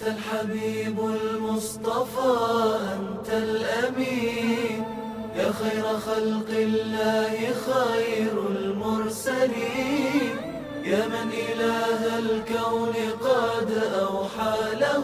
الحبيب المصطفى أنت الأمين يا خير خلق الله خير المرسلين يا من إله الكون قد أوحى له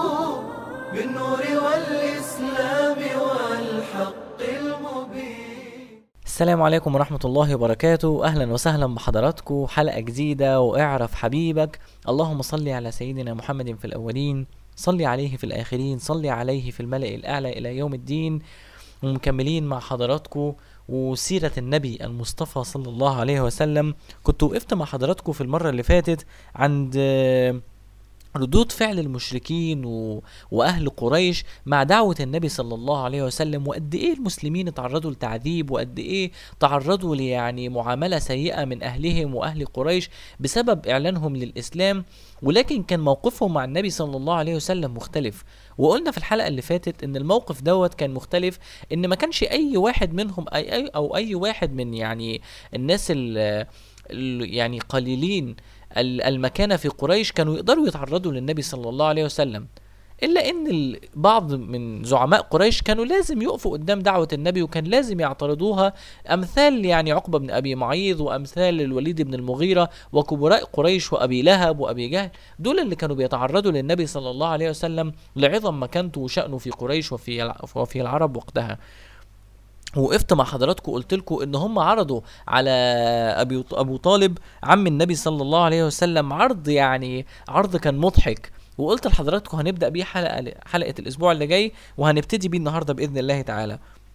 بالنور والإسلام والحق المبين السلام عليكم ورحمة الله وبركاته أهلا وسهلا بحضراتكم حلقة جديدة واعرف حبيبك اللهم صل على سيدنا محمد في الأولين صل عليه في الآخرين صل عليه في الملأ الأعلى إلى يوم الدين ومكملين مع حضراتكم وسيرة النبي المصطفى صلى الله عليه وسلم كنت وقفت مع حضراتكم في المرة اللي فاتت عند آه، ردود فعل المشركين و... واهل قريش مع دعوه النبي صلى الله عليه وسلم وقد ايه المسلمين اتعرضوا لتعذيب وقد ايه تعرضوا ليعني معامله سيئه من اهلهم واهل قريش بسبب اعلانهم للاسلام ولكن كان موقفهم مع النبي صلى الله عليه وسلم مختلف وقلنا في الحلقه اللي فاتت ان الموقف دوت كان مختلف ان ما كانش اي واحد منهم اي, أي او اي واحد من يعني الناس ال يعني قليلين ال- المكانة في قريش كانوا يقدروا يتعرضوا للنبي صلى الله عليه وسلم إلا إن ال- بعض من زعماء قريش كانوا لازم يقفوا قدام دعوة النبي وكان لازم يعترضوها أمثال يعني عقبة بن أبي معيط وأمثال الوليد بن المغيرة وكبراء قريش وأبي لهب وأبي جهل دول اللي كانوا بيتعرضوا للنبي صلى الله عليه وسلم لعظم مكانته وشأنه في قريش وفي الع- وفي العرب وقتها وقفت مع حضراتكم قلت لكم ان هم عرضوا على ابي ابو طالب عم النبي صلى الله عليه وسلم عرض يعني عرض كان مضحك وقلت لحضراتكم هنبدا بيه حلقه حلقه الاسبوع اللي جاي وهنبتدي بيه النهارده باذن الله تعالى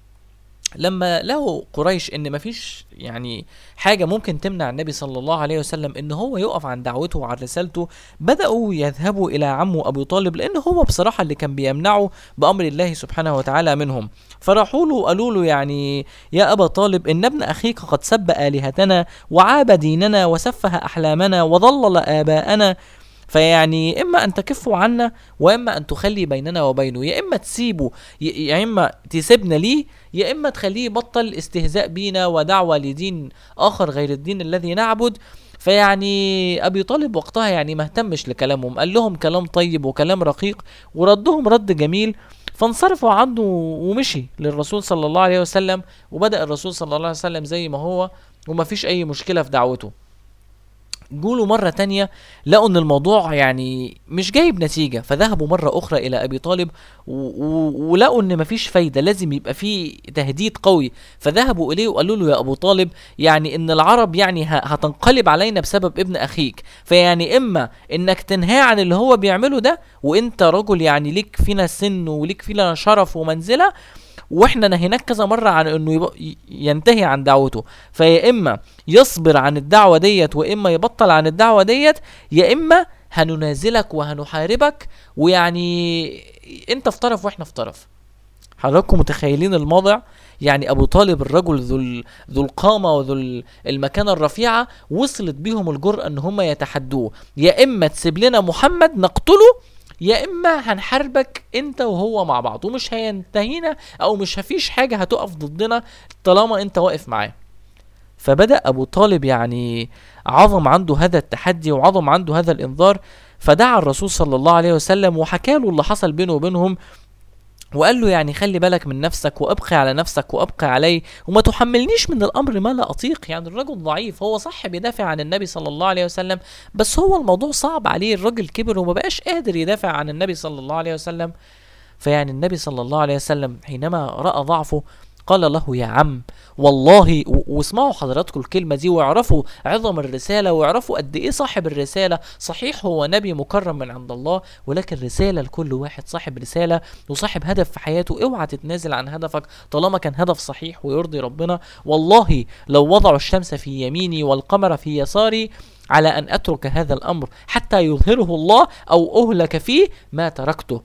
لما لقوا قريش ان مفيش يعني حاجه ممكن تمنع النبي صلى الله عليه وسلم ان هو يقف عن دعوته وعن رسالته بداوا يذهبوا الى عمه ابو طالب لان هو بصراحه اللي كان بيمنعه بامر الله سبحانه وتعالى منهم فراحوا له وقالوا له يعني يا ابا طالب ان ابن اخيك قد سب الهتنا وعاب ديننا وسفه احلامنا وضلل اباءنا فيعني اما ان تكفوا عنا واما ان تخلي بيننا وبينه يا اما تسيبه ي- يا اما تسيبنا ليه يا اما تخليه يبطل استهزاء بينا ودعوه لدين اخر غير الدين الذي نعبد فيعني ابي طالب وقتها يعني ما اهتمش لكلامهم قال لهم كلام طيب وكلام رقيق وردهم رد جميل فانصرفوا عنه ومشي للرسول صلى الله عليه وسلم وبدا الرسول صلى الله عليه وسلم زي ما هو وما فيش اي مشكله في دعوته جولوا مرة تانية لقوا ان الموضوع يعني مش جايب نتيجة فذهبوا مرة اخرى الى ابي طالب و... و... ولقوا ان مفيش فايدة لازم يبقى في تهديد قوي فذهبوا اليه وقالوا له يا ابو طالب يعني ان العرب يعني ه... هتنقلب علينا بسبب ابن اخيك فيعني اما انك تنهاه عن اللي هو بيعمله ده وانت رجل يعني ليك فينا سن وليك فينا شرف ومنزلة واحنا نهيناك كذا مره عن انه يب... ي- ينتهي عن دعوته فيا اما يصبر عن الدعوه ديت واما يبطل عن الدعوه ديت يا اما هننازلك وهنحاربك ويعني انت في طرف واحنا في طرف حضراتكم متخيلين الموضع يعني ابو طالب الرجل ذو ال- ذو القامه وذو ال- المكانه الرفيعه وصلت بيهم الجرأه ان هم يتحدوه يا اما تسيب لنا محمد نقتله يا اما هنحاربك انت وهو مع بعض ومش هينتهينا او مش هفيش حاجه هتقف ضدنا طالما انت واقف معاه فبدا ابو طالب يعني عظم عنده هذا التحدي وعظم عنده هذا الانذار فدعا الرسول صلى الله عليه وسلم وحكى له اللي حصل بينه وبينهم وقال له يعني خلي بالك من نفسك وابقي على نفسك وابقي علي وما تحملنيش من الامر ما لا اطيق يعني الرجل ضعيف هو صح بيدافع عن النبي صلى الله عليه وسلم بس هو الموضوع صعب عليه الراجل كبر وما بقاش قادر يدافع عن النبي صلى الله عليه وسلم فيعني النبي صلى الله عليه وسلم حينما راى ضعفه قال له يا عم والله و- واسمعوا حضراتكم الكلمة دي واعرفوا عظم الرسالة واعرفوا قد ايه صاحب الرسالة صحيح هو نبي مكرم من عند الله ولكن رسالة لكل واحد صاحب رسالة وصاحب هدف في حياته اوعى تتنازل عن هدفك طالما كان هدف صحيح ويرضي ربنا والله لو وضعوا الشمس في يميني والقمر في يساري على ان اترك هذا الامر حتى يظهره الله او اهلك فيه ما تركته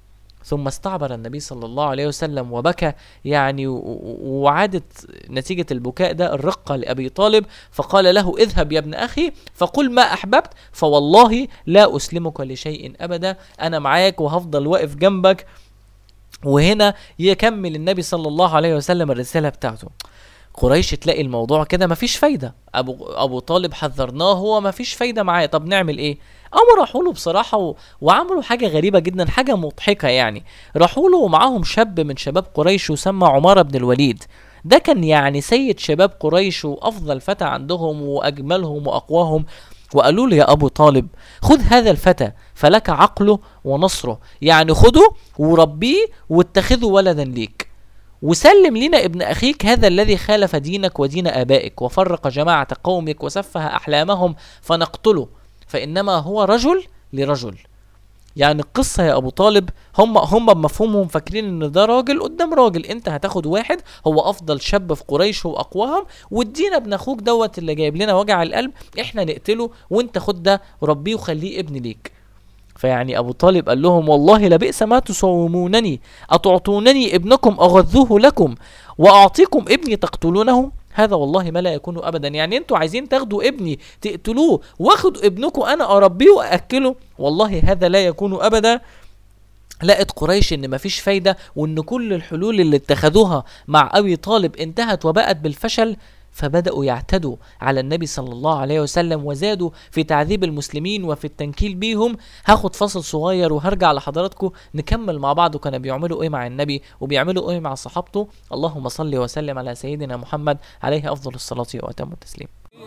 ثم استعبر النبي صلى الله عليه وسلم وبكى يعني و- و- وعادت نتيجة البكاء ده الرقة لأبي طالب فقال له اذهب يا ابن أخي فقل ما أحببت فوالله لا أسلمك لشيء أبدا أنا معاك وهفضل واقف جنبك وهنا يكمل النبي صلى الله عليه وسلم الرسالة بتاعته قريش تلاقي الموضوع كده مفيش فايده ابو ابو طالب حذرناه هو مفيش فايده معاه طب نعمل ايه قاموا راحوا له بصراحه و... وعملوا حاجه غريبه جدا حاجه مضحكه يعني راحوا له ومعاهم شاب من شباب قريش يسمى عماره بن الوليد ده كان يعني سيد شباب قريش وافضل فتى عندهم واجملهم واقواهم وقالوا له يا ابو طالب خذ هذا الفتى فلك عقله ونصره يعني خده وربيه واتخذه ولدا ليك وسلم لنا ابن اخيك هذا الذي خالف دينك ودين ابائك وفرق جماعه قومك وسفه احلامهم فنقتله فانما هو رجل لرجل يعني القصة يا أبو طالب هم هم بمفهومهم فاكرين إن ده راجل قدام راجل أنت هتاخد واحد هو أفضل شاب في قريش وأقواهم وادينا ابن أخوك دوت اللي جايب لنا وجع القلب إحنا نقتله وأنت خد ده ربيه وخليه ابن ليك فيعني أبو طالب قال لهم والله لبئس ما تصومونني أتعطونني ابنكم أغذوه لكم وأعطيكم ابني تقتلونه هذا والله ما لا يكون ابدا يعني انتوا عايزين تاخدوا ابني تقتلوه واخد ابنكم انا اربيه واكله والله هذا لا يكون ابدا لقت قريش ان مفيش فايده وان كل الحلول اللي اتخذوها مع ابي طالب انتهت وبقت بالفشل فبدأوا يعتدوا على النبي صلى الله عليه وسلم وزادوا في تعذيب المسلمين وفي التنكيل بيهم هاخد فصل صغير وهرجع لحضراتكم نكمل مع بعض كانوا بيعملوا ايه مع النبي وبيعملوا ايه مع صحابته اللهم صل وسلم على سيدنا محمد عليه افضل الصلاة واتم التسليم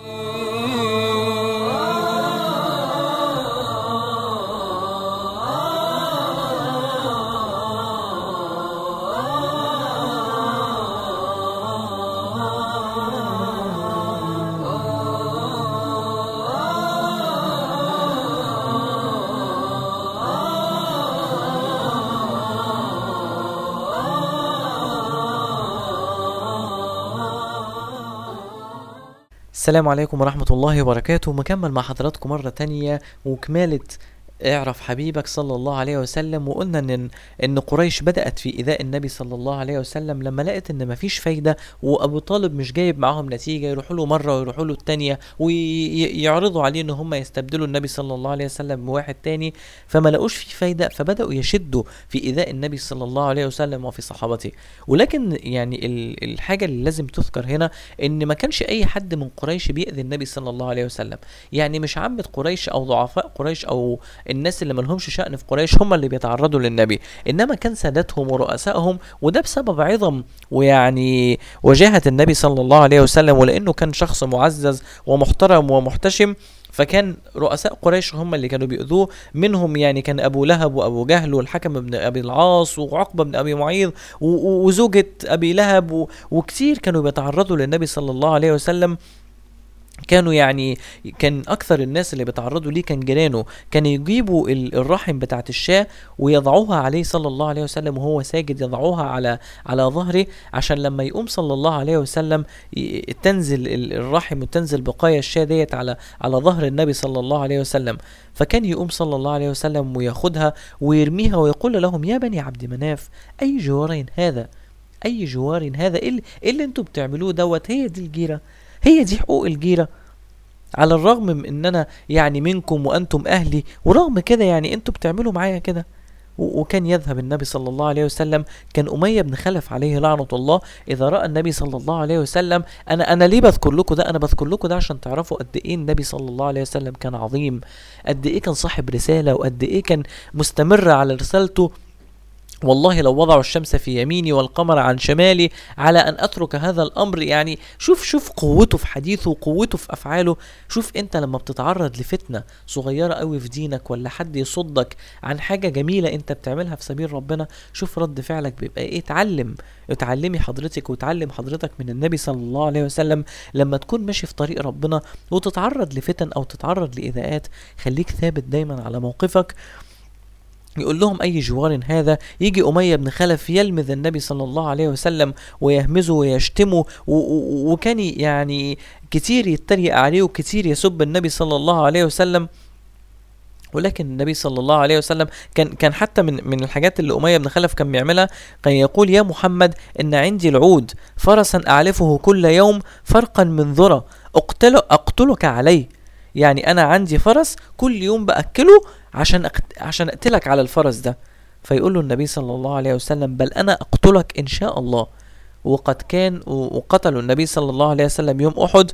السلام عليكم ورحمة الله وبركاته مكمل مع حضراتكم مرة تانية وكمالة اعرف حبيبك صلى الله عليه وسلم وقلنا ان ان قريش بدات في ايذاء النبي صلى الله عليه وسلم لما لقت ان مفيش فايده وابو طالب مش جايب معاهم نتيجه يروحوا له مره ويروحوا له الثانيه ويعرضوا عليه ان هم يستبدلوا النبي صلى الله عليه وسلم بواحد تاني فما لقوش في فايده فبداوا يشدوا في ايذاء النبي صلى الله عليه وسلم وفي صحابته ولكن يعني ال- الحاجه اللي لازم تذكر هنا ان ما كانش اي حد من قريش بيأذي النبي صلى الله عليه وسلم يعني مش عامة قريش او ضعفاء قريش او الناس اللي ملهمش شأن في قريش هم اللي بيتعرضوا للنبي انما كان سادتهم ورؤسائهم وده بسبب عظم ويعني وجاهة النبي صلى الله عليه وسلم ولانه كان شخص معزز ومحترم ومحتشم فكان رؤساء قريش هم اللي كانوا بيؤذوه منهم يعني كان ابو لهب وابو جهل والحكم بن ابي العاص وعقبه بن ابي معيط و- و- وزوجة ابي لهب و- وكتير كانوا بيتعرضوا للنبي صلى الله عليه وسلم كانوا يعني كان اكثر الناس اللي بيتعرضوا ليه كان جيرانه كان يجيبوا ال- الرحم بتاعت الشاة ويضعوها عليه صلى الله عليه وسلم وهو ساجد يضعوها على على ظهره عشان لما يقوم صلى الله عليه وسلم ي- تنزل ال- الرحم وتنزل بقايا الشاة ديت على على ظهر النبي صلى الله عليه وسلم فكان يقوم صلى الله عليه وسلم وياخدها ويرميها ويقول لهم يا بني عبد مناف اي جوار هذا اي جوار هذا ايه اللي, إيه اللي انتوا بتعملوه دوت هي دي الجيره هي دي حقوق الجيره على الرغم من ان انا يعني منكم وانتم اهلي ورغم كده يعني انتوا بتعملوا معايا كده و- وكان يذهب النبي صلى الله عليه وسلم كان أمية بن خلف عليه لعنة الله إذا رأى النبي صلى الله عليه وسلم أنا أنا ليه بذكر لكم ده أنا بذكر لكم ده عشان تعرفوا قد إيه النبي صلى الله عليه وسلم كان عظيم قد إيه كان صاحب رسالة وقد إيه كان مستمر على رسالته والله لو وضعوا الشمس في يميني والقمر عن شمالي على ان اترك هذا الامر يعني شوف شوف قوته في حديثه وقوته في افعاله شوف انت لما بتتعرض لفتنه صغيره قوي في دينك ولا حد يصدك عن حاجه جميله انت بتعملها في سبيل ربنا شوف رد فعلك بيبقى ايه اتعلم اتعلمي حضرتك وتعلم حضرتك من النبي صلى الله عليه وسلم لما تكون ماشي في طريق ربنا وتتعرض لفتن او تتعرض لاذاءات خليك ثابت دايما على موقفك يقول لهم أي جوار هذا يجي أمية بن خلف يلمذ النبي صلى الله عليه وسلم ويهمزه ويشتمه و- و- وكان يعني كتير يتريق عليه وكتير يسب النبي صلى الله عليه وسلم ولكن النبي صلى الله عليه وسلم كان كان حتى من من الحاجات اللي اميه بن خلف كان بيعملها كان يقول يا محمد ان عندي العود فرسا اعلفه كل يوم فرقا من ذره اقتل اقتلك عليه يعني انا عندي فرس كل يوم باكله عشان أقت... عشان اقتلك على الفرس ده فيقول له النبي صلى الله عليه وسلم بل انا اقتلك ان شاء الله وقد كان و- وقتلوا النبي صلى الله عليه وسلم يوم احد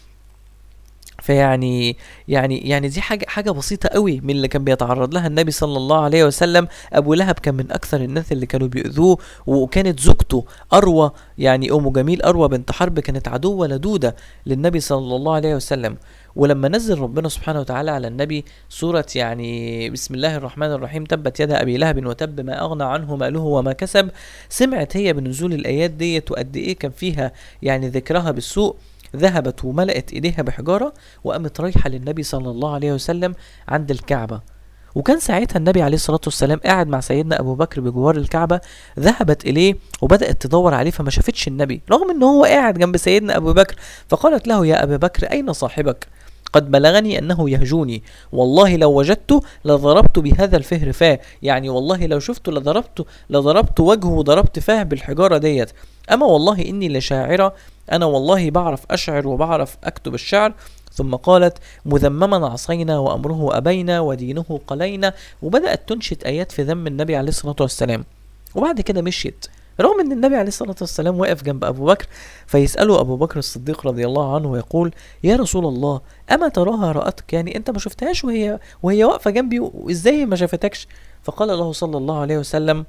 فيعني يعني يعني دي حاجه حاجه بسيطه قوي من اللي كان بيتعرض لها النبي صلى الله عليه وسلم ابو لهب كان من اكثر الناس اللي كانوا بيؤذوه وكانت زوجته اروى يعني ام جميل اروى بنت حرب كانت عدوه لدوده للنبي صلى الله عليه وسلم ولما نزل ربنا سبحانه وتعالى على النبي سورة يعني بسم الله الرحمن الرحيم تبت يد أبي لهب وتب ما أغنى عنه ماله وما كسب سمعت هي بنزول الآيات ديت وقد إيه كان فيها يعني ذكرها بالسوء ذهبت وملأت إيديها بحجارة وقامت رايحة للنبي صلى الله عليه وسلم عند الكعبة وكان ساعتها النبي عليه الصلاة والسلام قاعد مع سيدنا أبو بكر بجوار الكعبة ذهبت إليه وبدأت تدور عليه فما شافتش النبي رغم إن هو قاعد جنب سيدنا أبو بكر فقالت له يا أبا بكر أين صاحبك قد بلغني أنه يهجوني والله لو وجدته لضربت بهذا الفهر فاه يعني والله لو شفته لضربته لضربت وجهه وضربت فاه بالحجارة ديت أما والله إني لشاعرة أنا والله بعرف أشعر وبعرف أكتب الشعر ثم قالت مذمما عصينا وأمره أبينا ودينه قلينا وبدأت تنشد آيات في ذم النبي عليه الصلاة والسلام وبعد كده مشيت رغم ان النبي عليه الصلاه والسلام واقف جنب ابو بكر فيساله ابو بكر الصديق رضي الله عنه ويقول يا رسول الله اما تراها راتك يعني انت ما شفتهاش وهي وهي واقفه جنبي وازاي ما شافتكش فقال له صلى الله عليه وسلم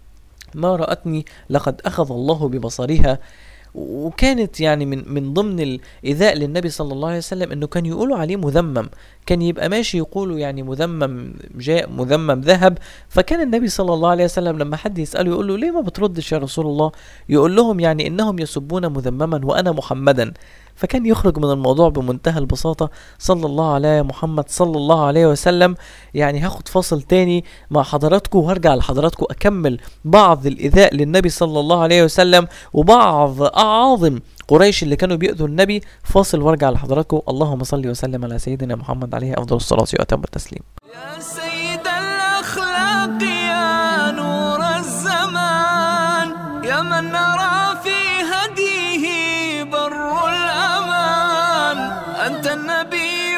ما رأتني لقد أخذ الله ببصرها وكانت يعني من من ضمن الايذاء للنبي صلى الله عليه وسلم انه كان يقولوا عليه مذمم كان يبقى ماشي يقولوا يعني مذمم جاء مذمم ذهب فكان النبي صلى الله عليه وسلم لما حد يساله يقول له ليه ما بتردش يا رسول الله يقول لهم يعني انهم يسبون مذمما وانا محمدا فكان يخرج من الموضوع بمنتهى البساطة صلى الله على محمد صلى الله عليه وسلم يعني هاخد فاصل تاني مع حضراتكم وهرجع لحضراتكم أكمل بعض الإيذاء للنبي صلى الله عليه وسلم وبعض أعاظم قريش اللي كانوا بيؤذوا النبي فاصل وارجع لحضراتكم اللهم صل وسلم على سيدنا محمد عليه أفضل الصلاة وأتم التسليم يا سيد الأخلاق يا نور الزمان يا من نرى في هديه بر الأمان أنت النبي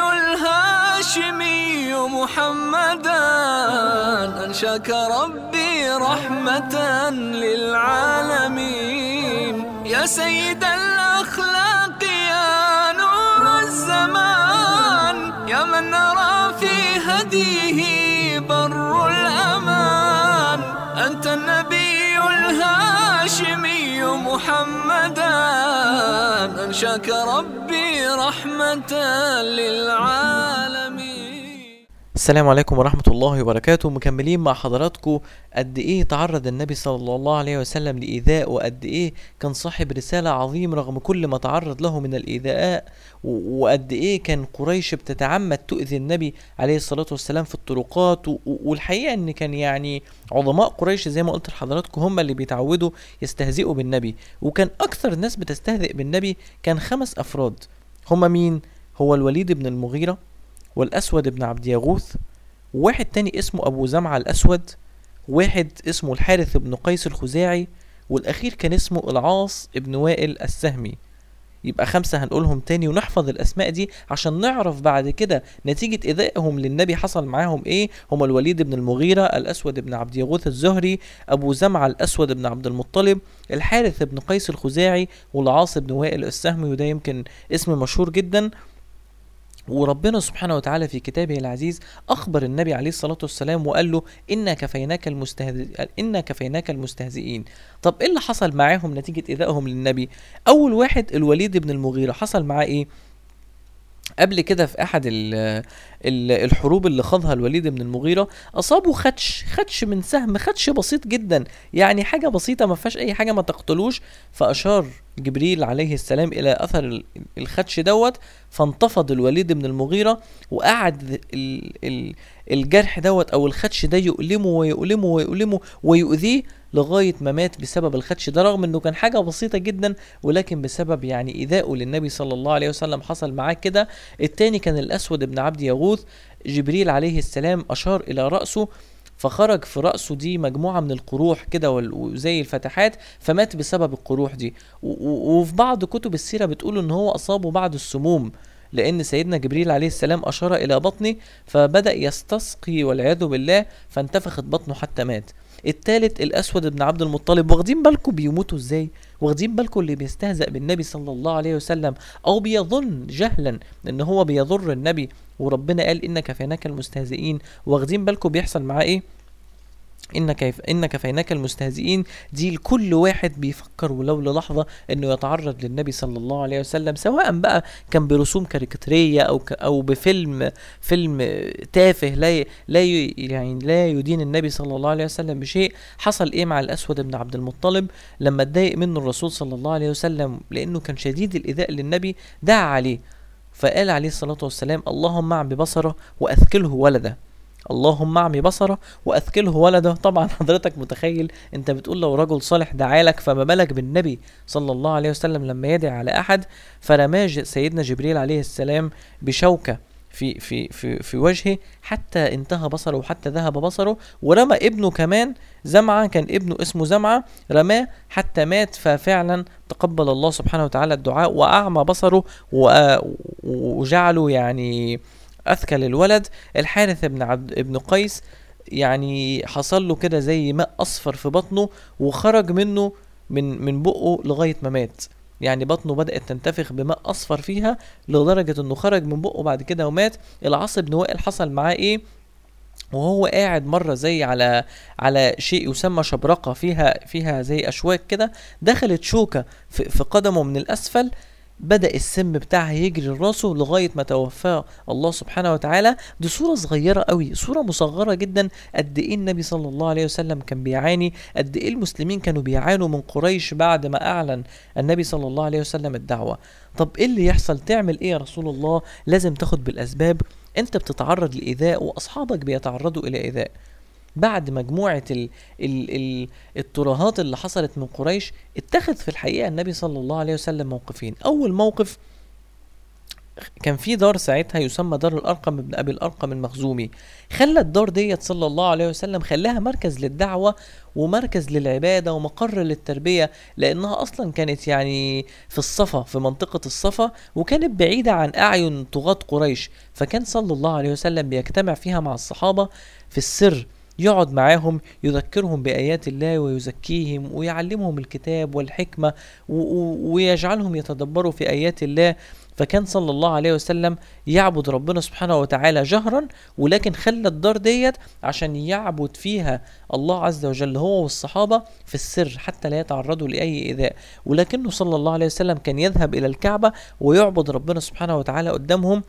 الهاشمي محمدا أنشاك ربي رحمة للعالمين يا سيد الأخلاق يا نور الزمان يا من نرى في هديه بر الأمان أنت النبي الهاشمي محمدا أنشاك ربي رحمة للعالمين السلام عليكم ورحمة الله وبركاته مكملين مع حضراتكم قد ايه تعرض النبي صلى الله عليه وسلم لإيذاء وقد ايه كان صاحب رسالة عظيم رغم كل ما تعرض له من الإيذاء و- وقد ايه كان قريش بتتعمد تؤذي النبي عليه الصلاة والسلام في الطرقات و- و- والحقيقة ان كان يعني عظماء قريش زي ما قلت لحضراتكم هم اللي بيتعودوا يستهزئوا بالنبي وكان اكثر الناس بتستهزئ بالنبي كان خمس افراد هم مين هو الوليد بن المغيرة والأسود بن عبد يغوث وواحد تاني اسمه أبو زمعة الأسود واحد اسمه الحارث بن قيس الخزاعي والأخير كان اسمه العاص بن وائل السهمي يبقى خمسة هنقولهم تاني ونحفظ الأسماء دي عشان نعرف بعد كده نتيجة إيذائهم للنبي حصل معاهم إيه هما الوليد بن المغيرة الأسود بن عبد يغوث الزهري أبو زمعة الأسود بن عبد المطلب الحارث بن قيس الخزاعي والعاص بن وائل السهمي وده يمكن اسم مشهور جدا وربنا سبحانه وتعالى في كتابه العزيز أخبر النبي عليه الصلاة والسلام وقال له إنا كفيناك المستهزئ إنا كفيناك المستهزئين طب إيه اللي حصل معاهم نتيجة إيذائهم للنبي أول واحد الوليد بن المغيرة حصل معاه إيه قبل كده في احد ال ال الحروب اللي خاضها الوليد بن المغيره اصابه خدش خدش من سهم خدش بسيط جدا يعني حاجه بسيطه ما فيهاش اي حاجه ما تقتلوش فاشار جبريل عليه السلام الى اثر ال- الخدش دوت فانتفض الوليد بن المغيره وقعد ال ال الجرح دوت او الخدش ده يؤلمه ويؤلمه ويؤلمه ويؤذيه لغايه ما مات بسبب الخدش ده رغم انه كان حاجه بسيطه جدا ولكن بسبب يعني ايذائه للنبي صلى الله عليه وسلم حصل معاه كده التاني كان الاسود بن عبد يغوث جبريل عليه السلام اشار الى راسه فخرج في رأسه دي مجموعة من القروح كده وال- وزي الفتحات فمات بسبب القروح دي و- و- وفي بعض كتب السيرة بتقول ان هو اصابه بعض السموم لان سيدنا جبريل عليه السلام اشار الى بطنه فبدأ يستسقي والعياذ بالله فانتفخت بطنه حتى مات التالت الاسود بن عبد المطلب واخدين بالكم بيموتوا ازاي واخدين بالكم اللي بيستهزأ بالنبي صلى الله عليه وسلم او بيظن جهلا ان هو بيضر النبي وربنا قال ان كفيناك المستهزئين واخدين بالكم بيحصل معاه ايه إن كيف إن كفيناك المستهزئين دي لكل واحد بيفكر ولو للحظة إنه يتعرض للنبي صلى الله عليه وسلم سواء بقى كان برسوم كاريكاتيرية أو ك أو بفيلم فيلم تافه لا ي- لا ي- يعني لا يدين النبي صلى الله عليه وسلم بشيء حصل إيه مع الأسود بن عبد المطلب لما اتضايق منه الرسول صلى الله عليه وسلم لأنه كان شديد الإيذاء للنبي دعا عليه فقال عليه الصلاة والسلام اللهم اعم ببصره وأثكله ولده اللهم اعمي بصره واثكله ولده طبعا حضرتك متخيل انت بتقول لو رجل صالح دعالك فما بالك بالنبي صلى الله عليه وسلم لما يدعي على احد فرماه ج- سيدنا جبريل عليه السلام بشوكه في في في في وجهه حتى انتهى بصره وحتى ذهب بصره ورمى ابنه كمان زمعه كان ابنه اسمه زمعه رماه حتى مات ففعلا تقبل الله سبحانه وتعالى الدعاء واعمى بصره و- وجعله يعني اثكل الولد الحارث بن عبد ابن قيس يعني حصل له كده زي ماء اصفر في بطنه وخرج منه من من بقه لغايه ما مات يعني بطنه بدات تنتفخ بماء اصفر فيها لدرجه انه خرج من بقه بعد كده ومات العاص بن وائل حصل معاه ايه وهو قاعد مره زي على على شيء يسمى شبرقه فيها فيها زي اشواك كده دخلت شوكه في, في قدمه من الاسفل بدأ السم بتاعها يجري لراسه لغاية ما توفاه الله سبحانه وتعالى دي صورة صغيرة قوي صورة مصغرة جدا قد ايه النبي صلى الله عليه وسلم كان بيعاني قد ايه المسلمين كانوا بيعانوا من قريش بعد ما اعلن النبي صلى الله عليه وسلم الدعوة طب ايه اللي يحصل تعمل ايه يا رسول الله لازم تاخد بالاسباب انت بتتعرض لايذاء واصحابك بيتعرضوا الى ايذاء بعد مجموعة ال ال ال الترهات اللي حصلت من قريش اتخذ في الحقيقة النبي صلى الله عليه وسلم موقفين أول موقف كان في دار ساعتها يسمى دار الأرقم ابن أبي الأرقم المخزومي خلى الدار ديت صلى الله عليه وسلم خلاها مركز للدعوة ومركز للعبادة ومقر للتربية لأنها أصلا كانت يعني في الصفا في منطقة الصفا وكانت بعيدة عن أعين طغاة قريش فكان صلى الله عليه وسلم بيجتمع فيها مع الصحابة في السر يقعد معاهم يذكرهم بآيات الله ويزكيهم ويعلمهم الكتاب والحكمة و- و- ويجعلهم يتدبروا في آيات الله فكان صلى الله عليه وسلم يعبد ربنا سبحانه وتعالى جهرا ولكن خلى الدار ديت عشان يعبد فيها الله عز وجل هو والصحابة في السر حتى لا يتعرضوا لأي إيذاء ولكنه صلى الله عليه وسلم كان يذهب إلى الكعبة ويعبد ربنا سبحانه وتعالى قدامهم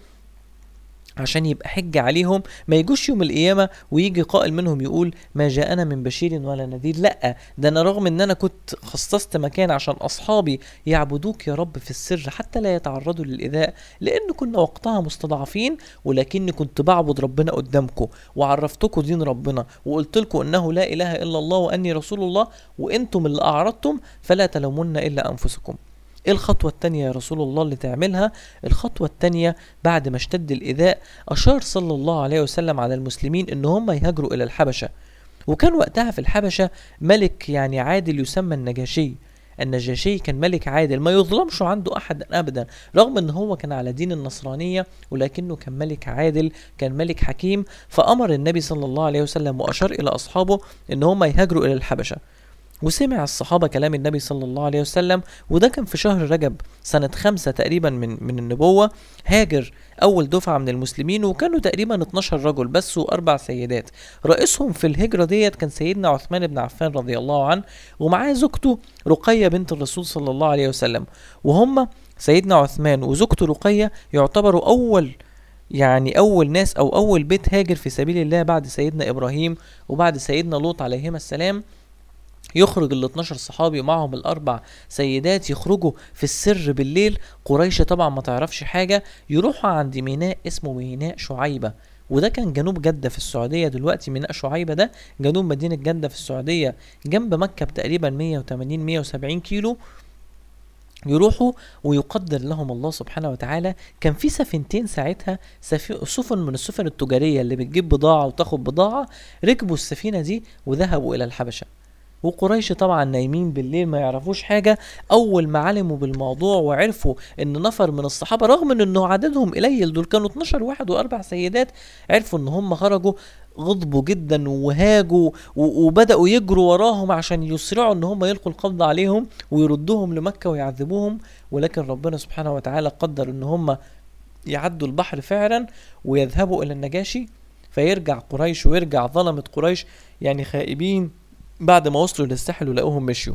عشان يبقى حجة عليهم ما يجوش يوم القيامة ويجي قائل منهم يقول ما جاءنا من بشير ولا نذير لا ده انا رغم ان انا كنت خصصت مكان عشان اصحابي يعبدوك يا رب في السر حتى لا يتعرضوا للايذاء لان كنا وقتها مستضعفين ولكني كنت بعبد ربنا قدامكم وعرفتكم دين ربنا وقلت لكم انه لا اله الا الله واني رسول الله وانتم اللي اعرضتم فلا تلومن الا انفسكم ايه الخطوة التانية يا رسول الله اللي تعملها الخطوة التانية بعد ما اشتد الإيذاء أشار صلى الله عليه وسلم على المسلمين إن هم يهاجروا إلى الحبشة وكان وقتها في الحبشة ملك يعني عادل يسمى النجاشي النجاشي كان ملك عادل ما يظلمش عنده أحد أبدا رغم إن هو كان على دين النصرانية ولكنه كان ملك عادل كان ملك حكيم فأمر النبي صلى الله عليه وسلم وأشار إلى أصحابه إن هم يهاجروا إلى الحبشة وسمع الصحابة كلام النبي صلى الله عليه وسلم وده كان في شهر رجب سنة خمسة تقريبا من من النبوة هاجر أول دفعة من المسلمين وكانوا تقريبا 12 رجل بس وأربع سيدات رئيسهم في الهجرة ديت كان سيدنا عثمان بن عفان رضي الله عنه ومعاه زوجته رقية بنت الرسول صلى الله عليه وسلم وهم سيدنا عثمان وزوجته رقية يعتبروا أول يعني أول ناس أو أول بيت هاجر في سبيل الله بعد سيدنا إبراهيم وبعد سيدنا لوط عليهما السلام يخرج ال 12 صحابي ومعهم الاربع سيدات يخرجوا في السر بالليل قريش طبعا ما تعرفش حاجه يروحوا عند ميناء اسمه ميناء شعيبه وده كان جنوب جدة في السعودية دلوقتي ميناء شعيبة ده جنوب مدينة جدة في السعودية جنب مكة بتقريبا 180 170 كيلو يروحوا ويقدر لهم الله سبحانه وتعالى كان في سفينتين ساعتها سفي... سفن من السفن التجارية اللي بتجيب بضاعة وتاخد بضاعة ركبوا السفينة دي وذهبوا إلى الحبشة وقريش طبعا نايمين بالليل ما يعرفوش حاجة أول ما علموا بالموضوع وعرفوا إن نفر من الصحابة رغم إن إنه عددهم قليل دول كانوا 12 واحد وأربع سيدات عرفوا إن هم خرجوا غضبوا جدا وهاجوا و- وبدأوا يجروا وراهم عشان يسرعوا ان هم يلقوا القبض عليهم ويردوهم لمكة ويعذبوهم ولكن ربنا سبحانه وتعالى قدر ان هم يعدوا البحر فعلا ويذهبوا الى النجاشي فيرجع قريش ويرجع ظلمة قريش يعني خائبين بعد ما وصلوا للساحل ولقوهم مشيوا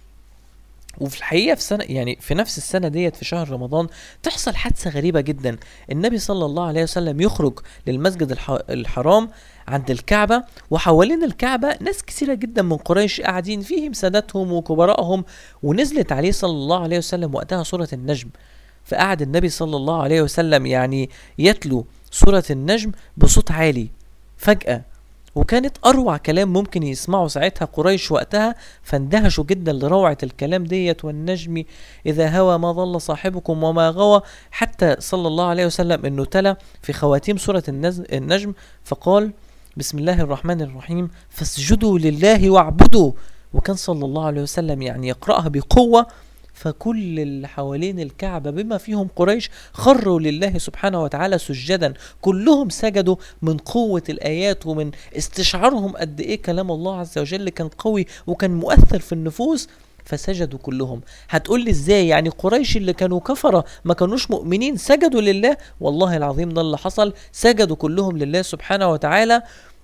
وفي الحقيقه في سنه يعني في نفس السنه ديت في شهر رمضان تحصل حادثه غريبه جدا النبي صلى الله عليه وسلم يخرج للمسجد الح- الحرام عند الكعبه وحوالين الكعبه ناس كثيره جدا من قريش قاعدين فيهم سادتهم وكبراءهم ونزلت عليه صلى الله عليه وسلم وقتها سوره النجم فقعد النبي صلى الله عليه وسلم يعني يتلو سوره النجم بصوت عالي فجاه وكانت اروع كلام ممكن يسمعه ساعتها قريش وقتها فاندهشوا جدا لروعه الكلام ديت والنجم اذا هوى ما ضل صاحبكم وما غوى حتى صلى الله عليه وسلم انه تلا في خواتيم سوره النز- النجم فقال بسم الله الرحمن الرحيم فاسجدوا لله واعبدوا وكان صلى الله عليه وسلم يعني يقراها بقوه فكل اللي حوالين الكعبة بما فيهم قريش خروا لله سبحانه وتعالى سجدا كلهم سجدوا من قوة الآيات ومن استشعارهم قد إيه كلام الله عز وجل كان قوي وكان مؤثر في النفوس فسجدوا كلهم هتقول لي ازاي يعني قريش اللي كانوا كفرة ما كانوش مؤمنين سجدوا لله والله العظيم ده اللي حصل سجدوا كلهم لله سبحانه وتعالى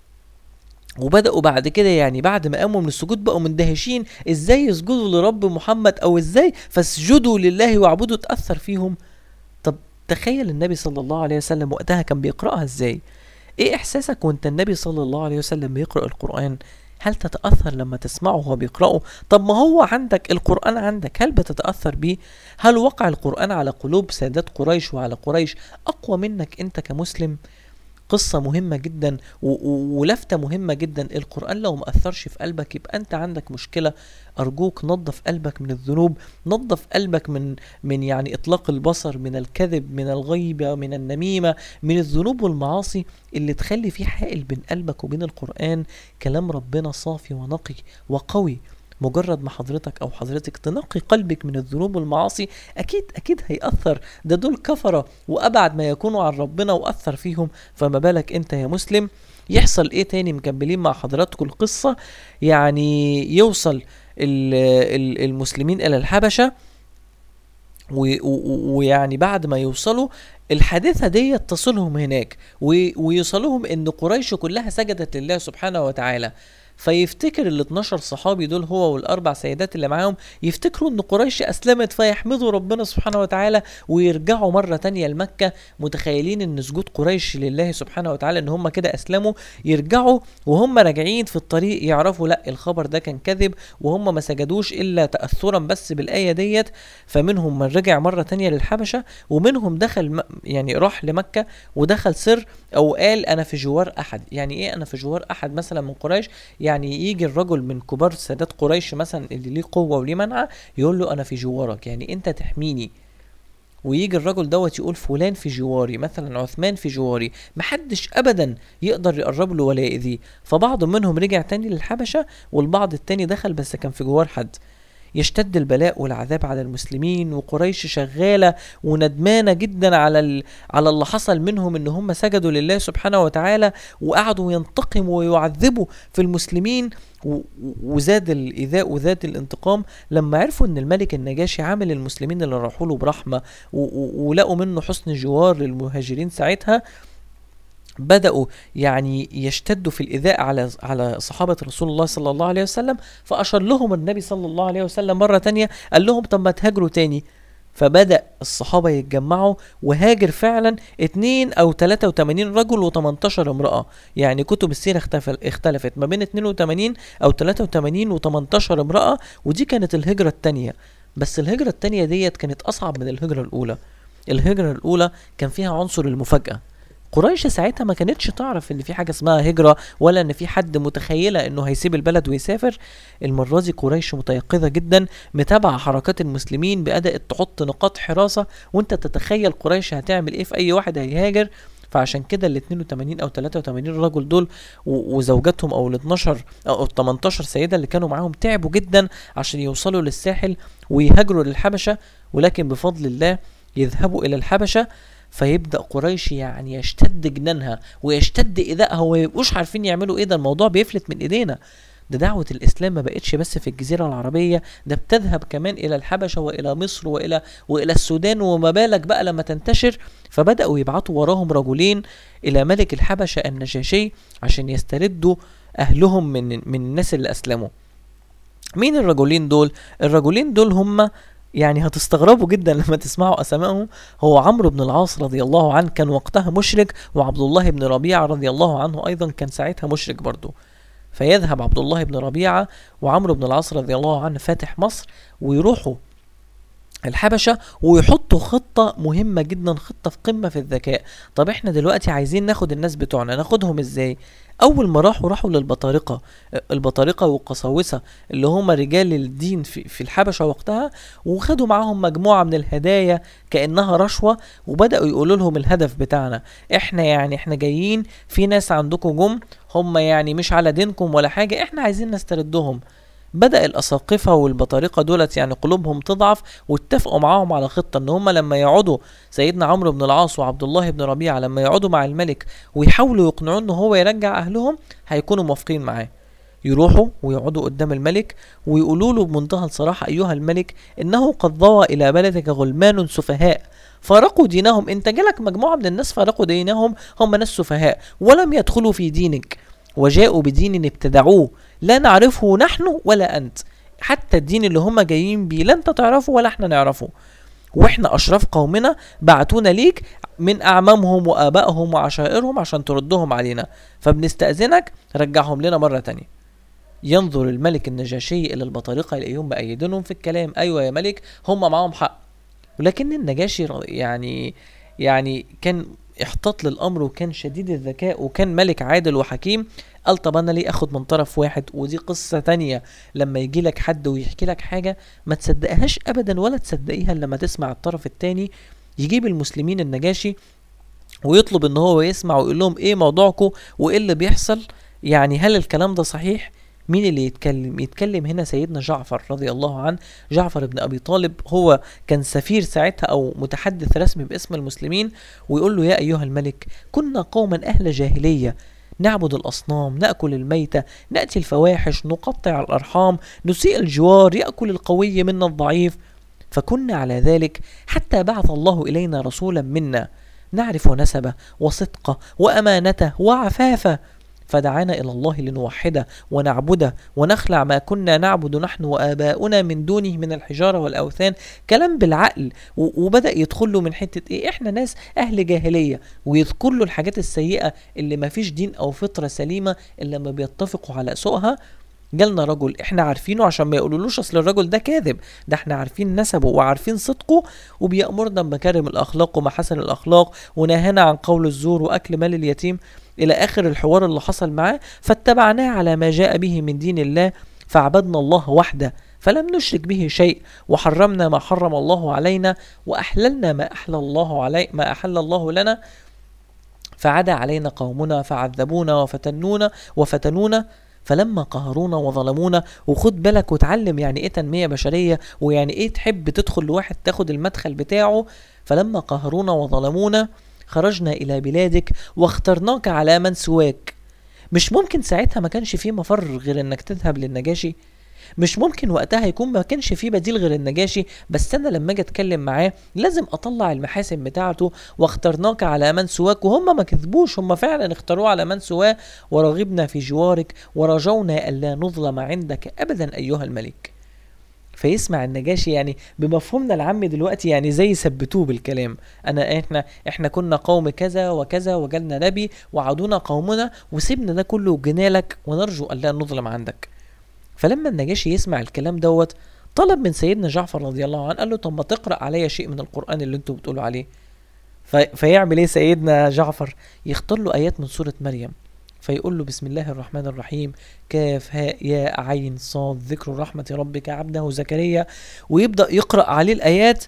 وبدأوا بعد كده يعني بعد ما قاموا من السجود بقوا مندهشين ازاي يسجدوا لرب محمد او ازاي فاسجدوا لله واعبدوا تأثر فيهم طب تخيل النبي صلى الله عليه وسلم وقتها كان بيقرأها ازاي ايه احساسك وانت النبي صلى الله عليه وسلم بيقرأ القرآن هل تتأثر لما تسمعه وهو بيقرأه طب ما هو عندك القرآن عندك هل بتتأثر بيه هل وقع القرآن على قلوب سادات قريش وعلى قريش أقوى منك أنت كمسلم قصة مهمة جدا و- و- ولفتة مهمة جدا القرآن لو مأثرش في قلبك يبقى أنت عندك مشكلة أرجوك نظف قلبك من الذنوب نظف قلبك من من يعني إطلاق البصر من الكذب من الغيبة من النميمة من الذنوب والمعاصي اللي تخلي في حائل بين قلبك وبين القرآن كلام ربنا صافي ونقي وقوي مجرد ما حضرتك او حضرتك تنقي قلبك من الذنوب والمعاصي اكيد اكيد هيأثر ده دول كفرة وابعد ما يكونوا عن ربنا واثر فيهم فما بالك انت يا مسلم يحصل ايه تاني مكملين مع حضراتكم القصة يعني يوصل ال- ال- المسلمين الى الحبشة و- و- ويعني بعد ما يوصلوا الحادثة دي تصلهم هناك و- ويوصلهم ان قريش كلها سجدت لله سبحانه وتعالى فيفتكر ال 12 صحابي دول هو والاربع سيدات اللي معاهم يفتكروا ان قريش اسلمت فيحمدوا ربنا سبحانه وتعالى ويرجعوا مرة تانية لمكة متخيلين ان سجود قريش لله سبحانه وتعالى ان هم كده اسلموا يرجعوا وهم راجعين في الطريق يعرفوا لا الخبر ده كان كذب وهم ما سجدوش الا تأثرا بس بالآية ديت فمنهم من رجع مرة تانية للحبشة ومنهم دخل م- يعني راح لمكة ودخل سر او قال انا في جوار احد يعني ايه انا في جوار احد مثلا من قريش يعني يجي الرجل من كبار سادات قريش مثلا اللي ليه قوة وليه منعة يقول له انا في جوارك يعني انت تحميني ويجي الرجل دوت يقول فلان في جواري مثلا عثمان في جواري محدش ابدا يقدر يقرب له ولا يأذيه فبعض منهم رجع تاني للحبشة والبعض التاني دخل بس كان في جوار حد يشتد البلاء والعذاب على المسلمين وقريش شغالة وندمانة جدا على ال... على اللي حصل منهم ان هم سجدوا لله سبحانه وتعالى وقعدوا ينتقموا ويعذبوا في المسلمين و... وزاد الإيذاء وزاد الانتقام لما عرفوا ان الملك النجاشي عامل المسلمين اللي راحوا له برحمة و... و... ولقوا منه حسن جوار للمهاجرين ساعتها بدأوا يعني يشتدوا في الإيذاء على على صحابة رسول الله صلى الله عليه وسلم فأشار لهم النبي صلى الله عليه وسلم مرة تانية قال لهم طب ما تهاجروا تاني فبدأ الصحابة يتجمعوا وهاجر فعلا 2 أو 83 رجل و18 امرأة يعني كتب السيرة اختفل اختلفت ما بين 82 أو 83 و18 امرأة ودي كانت الهجرة التانية بس الهجرة التانية ديت كانت أصعب من الهجرة الأولى الهجرة الأولى كان فيها عنصر المفاجأة قريش ساعتها ما كانتش تعرف ان في حاجه اسمها هجره ولا ان في حد متخيله انه هيسيب البلد ويسافر المره دي قريش متيقظه جدا متابعه حركات المسلمين بدات تحط نقاط حراسه وانت تتخيل قريش هتعمل ايه في اي واحد هيهاجر فعشان كده ال 82 او 83 رجل دول و- وزوجاتهم او ال 12 او ال 18 سيده اللي كانوا معاهم تعبوا جدا عشان يوصلوا للساحل ويهاجروا للحبشه ولكن بفضل الله يذهبوا الى الحبشه فيبدا قريش يعني يشتد جنانها ويشتد ايذائها وما يبقوش عارفين يعملوا ايه ده الموضوع بيفلت من ايدينا ده دعوة الإسلام ما بقتش بس في الجزيرة العربية ده بتذهب كمان إلى الحبشة وإلى مصر وإلى وإلى السودان وما بالك بقى لما تنتشر فبدأوا يبعتوا وراهم رجلين إلى ملك الحبشة النجاشي عشان يستردوا أهلهم من من الناس اللي أسلموا مين الرجلين دول؟ الرجلين دول هم يعني هتستغربوا جدا لما تسمعوا اسمائهم هو عمرو بن العاص رضي الله عنه كان وقتها مشرك وعبد الله بن ربيعه رضي الله عنه ايضا كان ساعتها مشرك برضه فيذهب عبد الله بن ربيعه وعمرو بن العاص رضي الله عنه فاتح مصر ويروحوا الحبشة ويحطوا خطة مهمة جدا خطة في قمة في الذكاء طب احنا دلوقتي عايزين ناخد الناس بتوعنا ناخدهم ازاي اول ما راحوا راحوا للبطارقة البطارقة والقساوسة اللي هم رجال الدين في, في الحبشة وقتها وخدوا معاهم مجموعة من الهدايا كأنها رشوة وبدأوا يقولوا لهم الهدف بتاعنا احنا يعني احنا جايين في ناس عندكم جم هم يعني مش على دينكم ولا حاجة احنا عايزين نستردهم بدأ الأساقفة والبطارقة دولت يعني قلوبهم تضعف واتفقوا معاهم على خطة إن هم لما يقعدوا سيدنا عمرو بن العاص وعبد الله بن ربيعة لما يقعدوا مع الملك ويحاولوا يقنعوه إن هو يرجع أهلهم هيكونوا موافقين معاه يروحوا ويقعدوا قدام الملك ويقولوا له بمنتهى الصراحة أيها الملك إنه قد ضوى إلى بلدك غلمان سفهاء فارقوا دينهم انت جالك مجموعة من الناس فارقوا دينهم هم ناس سفهاء ولم يدخلوا في دينك وجاءوا بدين ابتدعوه لا نعرفه نحن ولا أنت حتى الدين اللي هم جايين بيه لا انت تعرفه ولا احنا نعرفه واحنا اشراف قومنا بعتونا ليك من اعمامهم وابائهم وعشائرهم عشان تردهم علينا فبنستأذنك رجعهم لنا مرة تانية ينظر الملك النجاشي الى البطارقة يلاقيهم مأيدينهم في الكلام ايوه يا ملك هم معاهم حق ولكن النجاشي يعني يعني كان احتاط للامر وكان شديد الذكاء وكان ملك عادل وحكيم قال طب انا ليه اخد من طرف واحد ودي قصة تانية لما يجي لك حد ويحكي لك حاجة ما تصدقهاش ابدا ولا تصدقيها لما تسمع الطرف التاني يجيب المسلمين النجاشي ويطلب ان هو يسمع ويقول لهم ايه موضوعكم وايه اللي بيحصل يعني هل الكلام ده صحيح مين اللي يتكلم يتكلم هنا سيدنا جعفر رضي الله عنه جعفر بن ابي طالب هو كان سفير ساعتها او متحدث رسمي باسم المسلمين ويقول له يا ايها الملك كنا قوما اهل جاهليه نعبد الأصنام نأكل الميتة نأتي الفواحش نقطع الأرحام نسيء الجوار يأكل القوي منا الضعيف فكنا على ذلك حتى بعث الله إلينا رسولا منا نعرف نسبه وصدقه وأمانته وعفافه فدعانا إلى الله لنوحده ونعبده ونخلع ما كنا نعبد نحن وآباؤنا من دونه من الحجارة والأوثان كلام بالعقل وبدأ يدخل له من حتة إيه إحنا ناس أهل جاهلية ويذكر له الحاجات السيئة اللي ما فيش دين أو فطرة سليمة إلا ما بيتفقوا على سوءها جالنا رجل احنا عارفينه عشان ما يقولولوش اصل الرجل ده كاذب ده احنا عارفين نسبه وعارفين صدقه وبيأمرنا بمكارم الاخلاق ومحاسن الاخلاق ونهانا عن قول الزور واكل مال اليتيم الى اخر الحوار اللي حصل معاه فاتبعناه على ما جاء به من دين الله فعبدنا الله وحده فلم نشرك به شيء وحرمنا ما حرم الله علينا واحللنا ما احل الله علي ما احل الله لنا فعدا علينا قومنا فعذبونا وفتنونا وفتنونا فلما قهرونا وظلمونا وخد بالك وتعلم يعني ايه تنمية بشرية ويعني ايه تحب تدخل لواحد تاخد المدخل بتاعه فلما قهرونا وظلمونا خرجنا إلى بلادك واخترناك على من سواك مش ممكن ساعتها ما كانش فيه مفر غير انك تذهب للنجاشي مش ممكن وقتها يكون ما كانش فيه بديل غير النجاشي بس انا لما اجي اتكلم معاه لازم اطلع المحاسن بتاعته واخترناك على من سواك وهم ما كذبوش هم فعلا اختاروه على من سواه ورغبنا في جوارك ورجونا الا نظلم عندك ابدا ايها الملك فيسمع النجاشي يعني بمفهومنا العام دلوقتي يعني زي ثبتوه بالكلام انا احنا احنا كنا قوم كذا وكذا وجالنا نبي وعدونا قومنا وسيبنا ده كله وجينا لك ونرجو الا نظلم عندك فلما النجاشي يسمع الكلام دوت طلب من سيدنا جعفر رضي الله عنه قال له طب ما تقرا عليا شيء من القران اللي انتوا بتقولوا عليه في فيعمل ايه سيدنا جعفر يختار له ايات من سوره مريم فيقول له بسم الله الرحمن الرحيم كاف هاء ياء عين صاد ذكر رحمة ربك عبده زكريا ويبدأ يقرأ عليه الآيات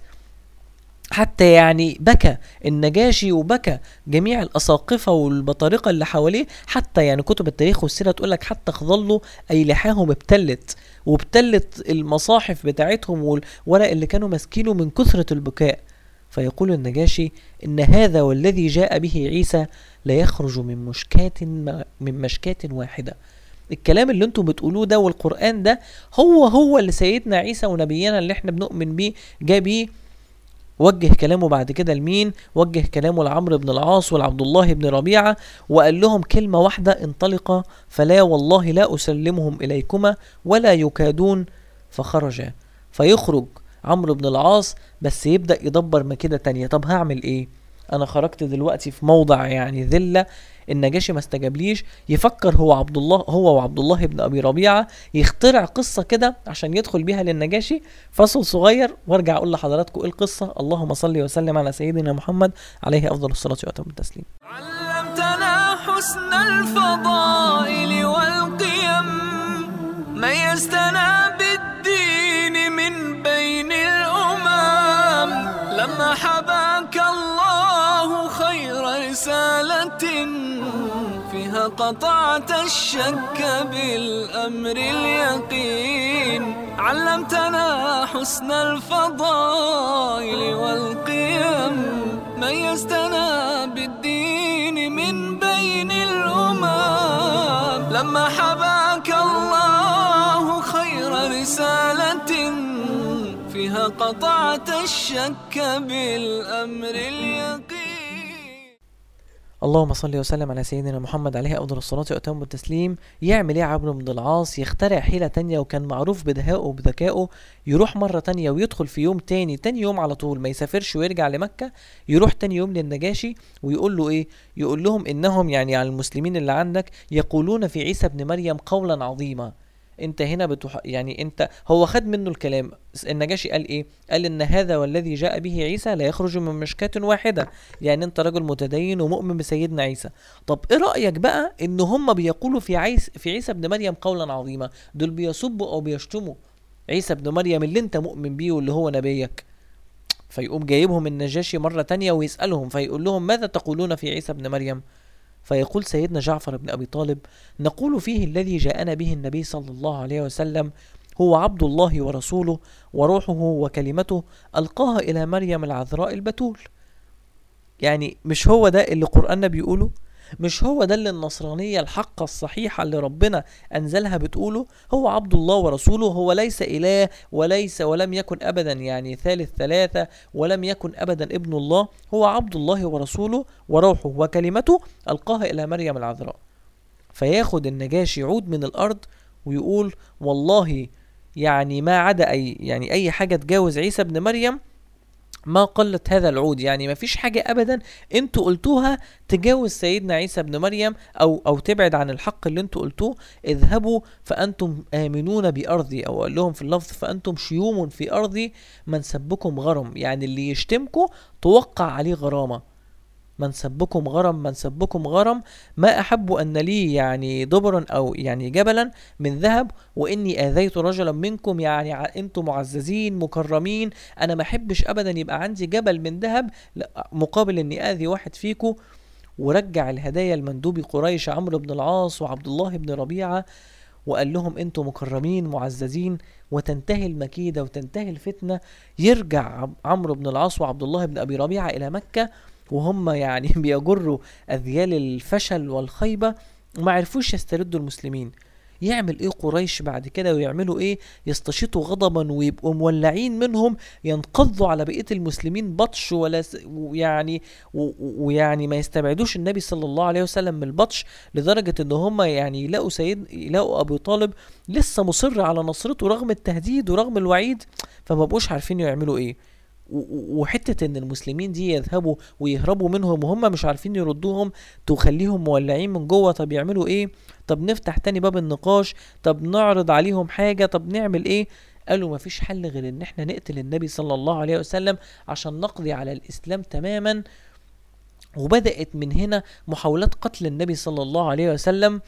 حتى يعني بكى النجاشي وبكى جميع الأساقفة والبطارقة اللي حواليه حتى يعني كتب التاريخ والسيرة تقول لك حتى خضلوا أي لحاهم ابتلت وابتلت المصاحف بتاعتهم والورق اللي كانوا ماسكينه من كثرة البكاء فيقول النجاشي إن هذا والذي جاء به عيسى لا يخرج من مشكاة من مشكاة واحدة الكلام اللي انتم بتقولوه ده والقرآن ده هو هو اللي سيدنا عيسى ونبينا اللي احنا بنؤمن بيه جاء بيه وجه كلامه بعد كده لمين وجه كلامه لعمرو بن العاص ولعبد الله بن ربيعة وقال لهم كلمة واحدة انطلقا فلا والله لا أسلمهم إليكما ولا يكادون فخرجا فيخرج عمرو بن العاص بس يبدأ يدبر مكيدة تانية طب هعمل ايه انا خرجت دلوقتي في موضع يعني ذلة النجاشي ما استجابليش يفكر هو عبد الله هو وعبد الله بن ابي ربيعه يخترع قصه كده عشان يدخل بيها للنجاشي فصل صغير وارجع اقول لحضراتكم ايه القصه اللهم صل وسلم على سيدنا محمد عليه افضل الصلاه واتم التسليم علمتنا حسن الفضائل والقيم ميزتنا بالدين من بين الأمم لما حباك الله خير رسالة فيها قطعت الشك بالأمر اليقين علمتنا حسن الفضائل والقيم ميزتنا بالدين من بين الأمم لما حباك الله خير رسالة فيها قطعت الشك بالأمر اليقين اللهم صل وسلم على سيدنا محمد عليه افضل الصلاه واتم التسليم يعمل ايه عمرو بن العاص يخترع حيله تانية وكان معروف بدهائه وبذكائه يروح مره تانية ويدخل في يوم تاني تاني يوم على طول ما يسافرش ويرجع لمكه يروح تاني يوم للنجاشي ويقول له ايه يقول لهم انهم يعني على المسلمين اللي عندك يقولون في عيسى ابن مريم قولا عظيما انت هنا بتح... يعني انت هو خد منه الكلام النجاشي قال ايه قال ان هذا والذي جاء به عيسى لا يخرج من مشكاة واحدة يعني انت رجل متدين ومؤمن بسيدنا عيسى طب ايه رأيك بقى ان هم بيقولوا في عيسى في عيسى ابن مريم قولا عظيما دول بيسبوا او بيشتموا عيسى ابن مريم اللي انت مؤمن بيه واللي هو نبيك فيقوم جايبهم النجاشي مرة تانية ويسألهم فيقول لهم ماذا تقولون في عيسى ابن مريم فيقول سيدنا جعفر بن أبي طالب نقول فيه الذي جاءنا به النبي صلى الله عليه وسلم هو عبد الله ورسوله وروحه وكلمته ألقاها إلى مريم العذراء البتول يعني مش هو ده اللي قرآننا بيقوله مش هو ده اللي النصرانية الحقة الصحيحة اللي ربنا أنزلها بتقوله هو عبد الله ورسوله هو ليس إله وليس ولم يكن أبدا يعني ثالث ثلاثة ولم يكن أبدا ابن الله هو عبد الله ورسوله وروحه وكلمته ألقاها إلى مريم العذراء فياخد النجاشي عود من الأرض ويقول والله يعني ما عدا أي يعني أي حاجة تجاوز عيسى ابن مريم ما قلت هذا العود يعني ما فيش حاجة أبدا انتوا قلتوها تجاوز سيدنا عيسى ابن مريم أو أو تبعد عن الحق اللي انتوا قلتوه اذهبوا فأنتم آمنون بأرضي أو قال لهم في اللفظ فأنتم شيوم في أرضي من سبكم غرم يعني اللي يشتمكم توقع عليه غرامة من سبكم غرم من سبكم غرم ما أحب أن لي يعني دبرا أو يعني جبلا من ذهب وإني آذيت رجلا منكم يعني ع- أنتم معززين مكرمين أنا ما أحبش أبدا يبقى عندي جبل من ذهب لا، مقابل إني آذي واحد فيكم ورجع الهدايا لمندوبي قريش عمرو بن العاص وعبد الله بن ربيعة وقال لهم انتم مكرمين معززين وتنتهي المكيدة وتنتهي الفتنة يرجع عم- عمرو بن العاص وعبد الله بن أبي ربيعة إلى مكة وهم يعني بيجروا أذيال الفشل والخيبة وما عرفوش يستردوا المسلمين يعمل ايه قريش بعد كده ويعملوا ايه يستشيطوا غضبا ويبقوا مولعين منهم ينقضوا على بقيه المسلمين بطش ولا س... ويعني و- و- ويعني ما يستبعدوش النبي صلى الله عليه وسلم من البطش لدرجه ان هم يعني يلاقوا سيد يلاقوا ابو طالب لسه مصر على نصرته رغم التهديد ورغم الوعيد فما بقوش عارفين يعملوا ايه و- و- وحته ان المسلمين دي يذهبوا ويهربوا منهم وهم مش عارفين يردوهم تخليهم مولعين من جوه طب يعملوا ايه طب نفتح تاني باب النقاش طب نعرض عليهم حاجه طب نعمل ايه قالوا مفيش حل غير ان احنا نقتل النبي صلى الله عليه وسلم عشان نقضي على الاسلام تماما وبدأت من هنا محاولات قتل النبي صلى الله عليه وسلم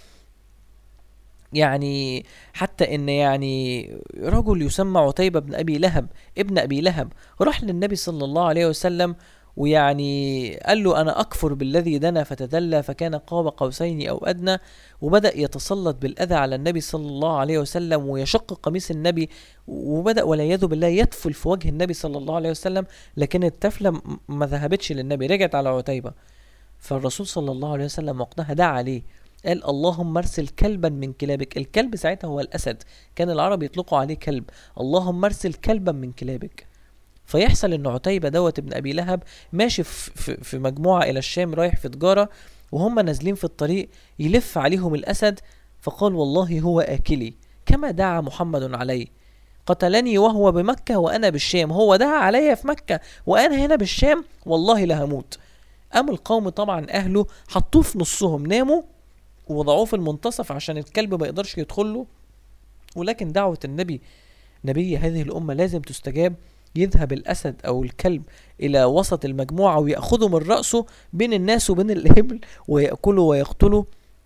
يعني حتى ان يعني رجل يسمى عتيبة بن ابي لهب ابن ابي لهب راح للنبي صلى الله عليه وسلم ويعني قال له أنا أكفر بالذي دنا فتدلى فكان قاب قوسين أو أدنى وبدأ يتسلط بالأذى على النبي صلى الله عليه وسلم ويشق قميص النبي وبدأ والعياذ بالله يتفل في وجه النبي صلى الله عليه وسلم لكن التفلة م- ما ذهبتش للنبي رجعت على عتيبة فالرسول صلى الله عليه وسلم وقتها دعا عليه قال اللهم ارسل كلبا من كلابك الكلب ساعتها هو الأسد كان العرب يطلقوا عليه كلب اللهم ارسل كلبا من كلابك فيحصل ان عتيبة دوت ابن ابي لهب ماشي في, في, في مجموعة الى الشام رايح في تجارة وهم نازلين في الطريق يلف عليهم الاسد فقال والله هو اكلي كما دعا محمد عليه قتلني وهو بمكة وانا بالشام هو دعا عليا في مكة وانا هنا بالشام والله لهموت قام القوم طبعا اهله حطوه في نصهم ناموا ووضعوه في المنتصف عشان الكلب ما يقدرش يدخل له ولكن دعوة النبي نبي هذه الأمة لازم تستجاب يذهب الأسد أو الكلب إلى وسط المجموعة ويأخذه من رأسه بين الناس وبين الإبل ويأكله ويقتله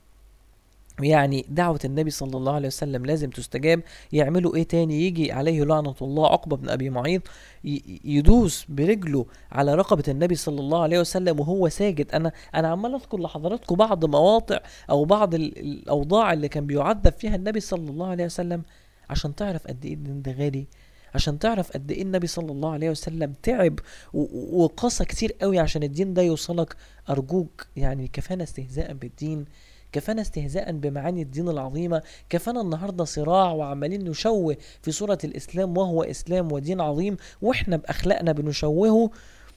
يعني دعوة النبي صلى الله عليه وسلم لازم تستجاب يعملوا ايه تاني يجي عليه لعنة الله عقبة بن ابي معيط ي- يدوس برجله على رقبة النبي صلى الله عليه وسلم وهو ساجد انا انا عمال اذكر لحضراتكم بعض مواضع او بعض ال- الاوضاع اللي كان بيعذب فيها النبي صلى الله عليه وسلم عشان تعرف قد ايه الدين ده غالي عشان تعرف قد ايه النبي صلى الله عليه وسلم تعب و- و- وقاسى كتير قوي عشان الدين ده يوصلك ارجوك يعني كفانا استهزاء بالدين كفانا استهزاء بمعاني الدين العظيمة كفانا النهاردة صراع وعمالين نشوه في صورة الإسلام وهو إسلام ودين عظيم وإحنا بأخلاقنا بنشوهه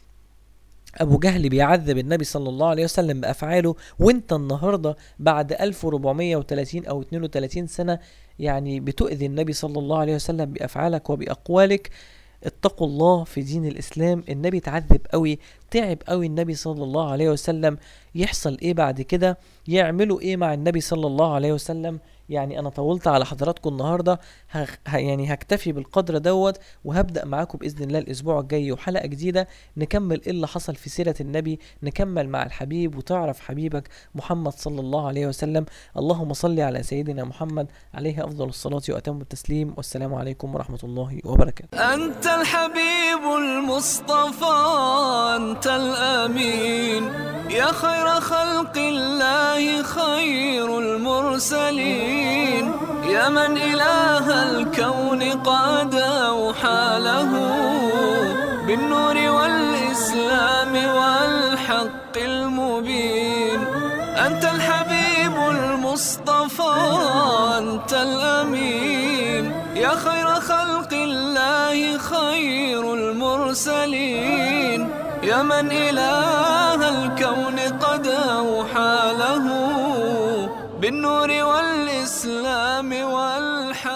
أبو جهل بيعذب النبي صلى الله عليه وسلم بأفعاله وأنت النهاردة بعد 1430 أو 32 سنة يعني بتؤذي النبي صلى الله عليه وسلم بأفعالك وبأقوالك اتقوا الله في دين الإسلام النبي تعذب قوي تعب قوي النبي صلى الله عليه وسلم يحصل ايه بعد كده يعملوا ايه مع النبي صلى الله عليه وسلم يعني انا طولت على حضراتكم النهارده هخ... ه... يعني هكتفي بالقدر دوت وهبدا معاكم باذن الله الاسبوع الجاي وحلقه جديده نكمل ايه اللي حصل في سيره النبي نكمل مع الحبيب وتعرف حبيبك محمد صلى الله عليه وسلم اللهم صل على سيدنا محمد عليه افضل الصلاه واتم التسليم والسلام عليكم ورحمه الله وبركاته أنت الحبيب المصطفى أنت الأمين يا خير خلق الله خير المرسلين يا من إله الكون قد أوحى له بالنور والإسلام والحق المبين أنت الحبيب المصطفى أنت الأمين يا خير خلق الله خير المرسلين يا من إله الكون قد أوحى له بالنور والإسلام والحق